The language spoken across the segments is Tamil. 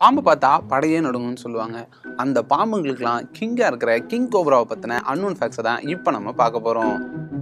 பாம்பு பார்த்தா படையே நடுங்கும்னு சொல்லுவாங்க அந்த பாம்புங்களுக்கெல்லாம் கிங்காக இருக்கிற கிங் கோப்ராவை பற்றின அன்னோன் ஃபேக்ஸை தான் இப்போ நம்ம பார்க்க போகிறோம்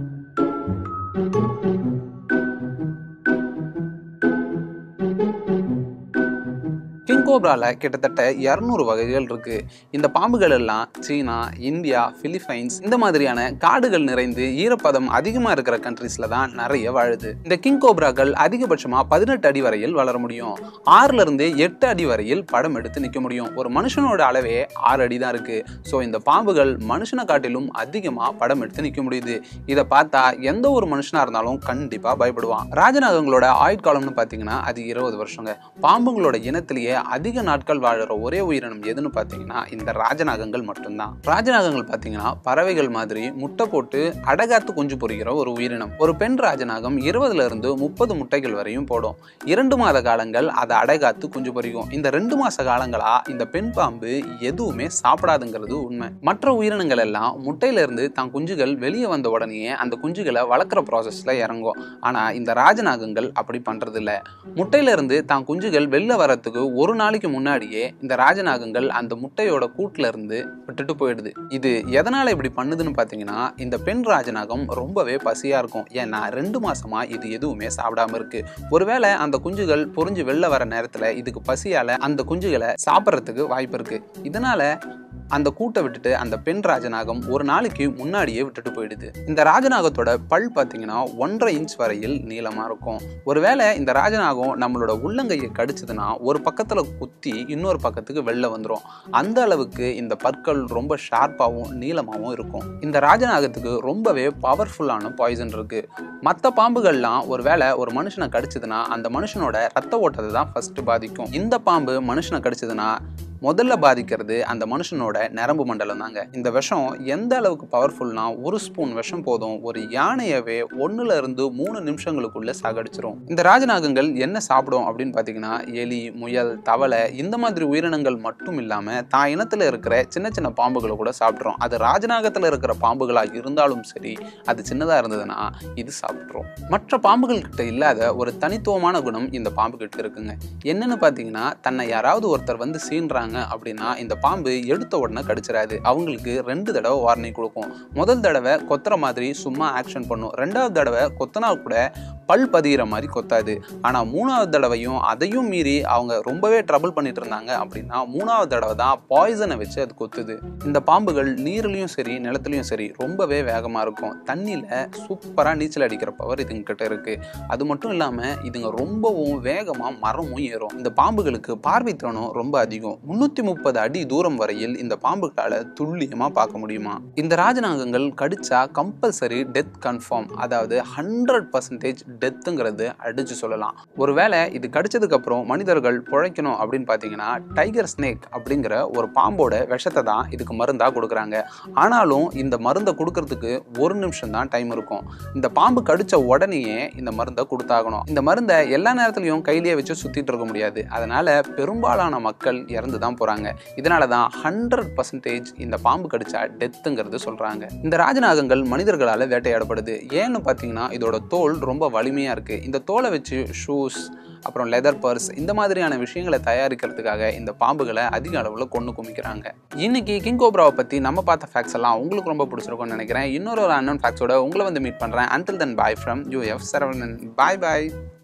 கிங் கோப்ரால கிட்டத்தட்ட இரநூறு வகைகள் இருக்கு இந்த பாம்புகள் எல்லாம் சீனா இந்தியா பிலிப்பைன்ஸ் இந்த மாதிரியான காடுகள் நிறைந்து ஈரப்பதம் அதிகமா இருக்கிற கண்ட்ரீஸ்ல தான் நிறைய வாழுது இந்த கிங் கோப்ராக்கள் அதிகபட்சமா பதினெட்டு அடி வரையில் வளர முடியும் ஆறுல இருந்து எட்டு அடி வரையில் படம் எடுத்து நிற்க முடியும் ஒரு மனுஷனோட அளவே ஆறு அடி தான் இருக்கு ஸோ இந்த பாம்புகள் மனுஷனை காட்டிலும் அதிகமா படம் எடுத்து நிற்க முடியுது இதை பார்த்தா எந்த ஒரு மனுஷனா இருந்தாலும் கண்டிப்பா பயப்படுவான் ராஜநாகங்களோட ஆயுட்காலம்னு பார்த்தீங்கன்னா அது இருபது வருஷங்க பாம்புங்களோட இனத்திலேயே அதிக நாட்கள் வாழுற ஒரே உயிரினம் எதுன்னு பார்த்தீங்கன்னா இந்த ராஜநாகங்கள் மட்டும்தான் ராஜநாகங்கள் பார்த்தீங்கன்னா பறவைகள் மாதிரி முட்டை போட்டு அடகாத்து குஞ்சு பொரிக்கிற ஒரு உயிரினம் ஒரு பெண் ராஜநாகம் இருபதுல இருந்து முப்பது முட்டைகள் வரையும் போடும் இரண்டு மாத காலங்கள் அதை அடைகாத்து குஞ்சு பொரிக்கும் இந்த ரெண்டு மாச காலங்களா இந்த பெண் பாம்பு எதுவுமே சாப்பிடாதுங்கிறது உண்மை மற்ற உயிரினங்கள் எல்லாம் முட்டையில இருந்து தான் குஞ்சுகள் வெளியே வந்த உடனேயே அந்த குஞ்சுகளை வளர்க்குற ப்ராசஸ்ல இறங்கும் ஆனா இந்த ராஜநாகங்கள் அப்படி பண்றது இல்ல முட்டையில இருந்து தான் குஞ்சுகள் வெளில வரத்துக்கு ஒரு நாளைக்கு முன்னாடியே இந்த ராஜநாகங்கள் அந்த முட்டையோட கூட்டுல இருந்து விட்டுட்டு போயிடுது இது எதனால இப்படி பண்ணுதுன்னு பாத்தீங்கன்னா இந்த பெண் ராஜநாகம் ரொம்பவே பசியா இருக்கும் ஏன்னா ரெண்டு மாசமா இது எதுவுமே சாப்பிடாம இருக்கு ஒருவேளை அந்த குஞ்சுகள் பொறிஞ்சு வெளில வர நேரத்துல இதுக்கு பசியால அந்த குஞ்சுகளை சாப்பிட்றதுக்கு வாய்ப்பு இருக்கு இதனால அந்த கூட்டை விட்டுட்டு அந்த பெண் ராஜநாகம் ஒரு நாளைக்கு முன்னாடியே விட்டுட்டு போயிடுது இந்த ராஜநாகத்தோட பல் பார்த்தீங்கன்னா ஒன்றரை இன்ச் வரையில் நீளமா இருக்கும் ஒருவேளை இந்த ராஜநாகம் நம்மளோட உள்ளங்கையை கடிச்சதுன்னா ஒரு பக்கத்துல குத்தி இன்னொரு பக்கத்துக்கு வெளில வந்துடும் அந்த அளவுக்கு இந்த பற்கள் ரொம்ப ஷார்ப்பாகவும் நீளமாகவும் இருக்கும் இந்த ராஜநாகத்துக்கு ரொம்பவே பவர்ஃபுல்லான பாய்சன் இருக்கு மற்ற பாம்புகள்லாம் ஒருவேளை ஒரு மனுஷனை கடிச்சதுன்னா அந்த மனுஷனோட ரத்த ஓட்டத்தை தான் ஃபர்ஸ்ட் பாதிக்கும் இந்த பாம்பு மனுஷனை கடிச்சதுன்னா முதல்ல பாதிக்கிறது அந்த மனுஷனோட நரம்பு மண்டலம் தாங்க இந்த விஷம் எந்த அளவுக்கு பவர்ஃபுல்னா ஒரு ஸ்பூன் விஷம் போதும் ஒரு யானையவே ஒன்னுல இருந்து மூணு நிமிஷங்களுக்குள்ள சாகடிச்சிரும் இந்த ராஜநாகங்கள் என்ன சாப்பிடும் அப்படின்னு பார்த்தீங்கன்னா எலி முயல் தவளை இந்த மாதிரி உயிரினங்கள் மட்டும் இல்லாம தான் இனத்துல இருக்கிற சின்ன சின்ன பாம்புகளை கூட சாப்பிட்றோம் அது ராஜநாகத்துல இருக்கிற பாம்புகளா இருந்தாலும் சரி அது சின்னதா இருந்ததுன்னா இது சாப்பிட்றோம் மற்ற பாம்புகள் கிட்ட இல்லாத ஒரு தனித்துவமான குணம் இந்த பாம்பு கிட்ட இருக்குங்க என்னன்னு பார்த்தீங்கன்னா தன்னை யாராவது ஒருத்தர் வந்து சீன்றாங்க பண்ணாங்க அப்படின்னா இந்த பாம்பு எடுத்த உடனே கடிச்சிடாது அவங்களுக்கு ரெண்டு தடவை வார்னிங் கொடுக்கும் முதல் தடவை கொத்துற மாதிரி சும்மா ஆக்ஷன் பண்ணும் ரெண்டாவது தடவை கொத்தனா கூட பல் பதிகிற மாதிரி கொத்தாது ஆனால் மூணாவது தடவையும் அதையும் மீறி அவங்க ரொம்பவே ட்ரபிள் பண்ணிட்டு இருந்தாங்க அப்படின்னா மூணாவது தடவை தான் பாய்சனை வச்சு அது கொத்துது இந்த பாம்புகள் நீர்லையும் சரி நிலத்துலையும் சரி ரொம்பவே வேகமாக இருக்கும் தண்ணியில் சூப்பராக நீச்சல் அடிக்கிற பவர் இதுங்க கிட்ட இருக்கு அது மட்டும் இல்லாமல் இதுங்க ரொம்பவும் வேகமாக மரமும் ஏறும் இந்த பாம்புகளுக்கு பார்வை திறனும் ரொம்ப அதிகம் முன்னூத்தி முப்பது அடி தூரம் வரையில் இந்த பாம்புகளால துல்லியமா பார்க்க முடியுமா இந்த ராஜநாகங்கள் கடிச்சா கம்பல்சரி டெத் கன்ஃபார்ம் அதாவது ஹண்ட்ரட் பர்சன்டேஜ் டெத்துங்கிறது அடிச்சு சொல்லலாம் ஒருவேளை இது கடிச்சதுக்கு அப்புறம் மனிதர்கள் பிழைக்கணும் அப்படின்னு பார்த்தீங்கன்னா டைகர் ஸ்னேக் அப்படிங்கிற ஒரு பாம்போட விஷத்தை தான் இதுக்கு மருந்தா கொடுக்குறாங்க ஆனாலும் இந்த மருந்தை கொடுக்கறதுக்கு ஒரு நிமிஷம் தான் டைம் இருக்கும் இந்த பாம்பு கடிச்ச உடனேயே இந்த மருந்தை கொடுத்தாகணும் இந்த மருந்தை எல்லா நேரத்துலையும் கையிலேயே வச்சு சுத்திட்டு இருக்க முடியாது அதனால பெரும்பாலான மக்கள் இறந்து தான் போறாங்க இதனால தான் ஹண்ட்ரட் பர்சன்டேஜ் இந்த பாம்பு கடிச்சா டெத்துங்கிறது சொல்றாங்க இந்த ராஜநாகங்கள் மனிதர்களால் வேட்டையாடப்படுது ஏன்னு பார்த்தீங்கன்னா இதோட தோல் ரொம்ப வலிமையா இருக்கு இந்த தோலை வச்சு ஷூஸ் அப்புறம் லெதர் பர்ஸ் இந்த மாதிரியான விஷயங்களை தயாரிக்கிறதுக்காக இந்த பாம்புகளை அதிக அளவில் கொண்டு குமிக்கிறாங்க இன்னைக்கு கிங் கோப்ராவை பற்றி நம்ம பார்த்த ஃபேக்ட்ஸ் எல்லாம் உங்களுக்கு ரொம்ப பிடிச்சிருக்கும்னு நினைக்கிறேன் இன்னொரு ஒரு அன்னோன் ஃபேக்ட்ஸோட உங்களை வந்து மீட் பண்ணுறேன் until then bye from UF Saravanan bye bye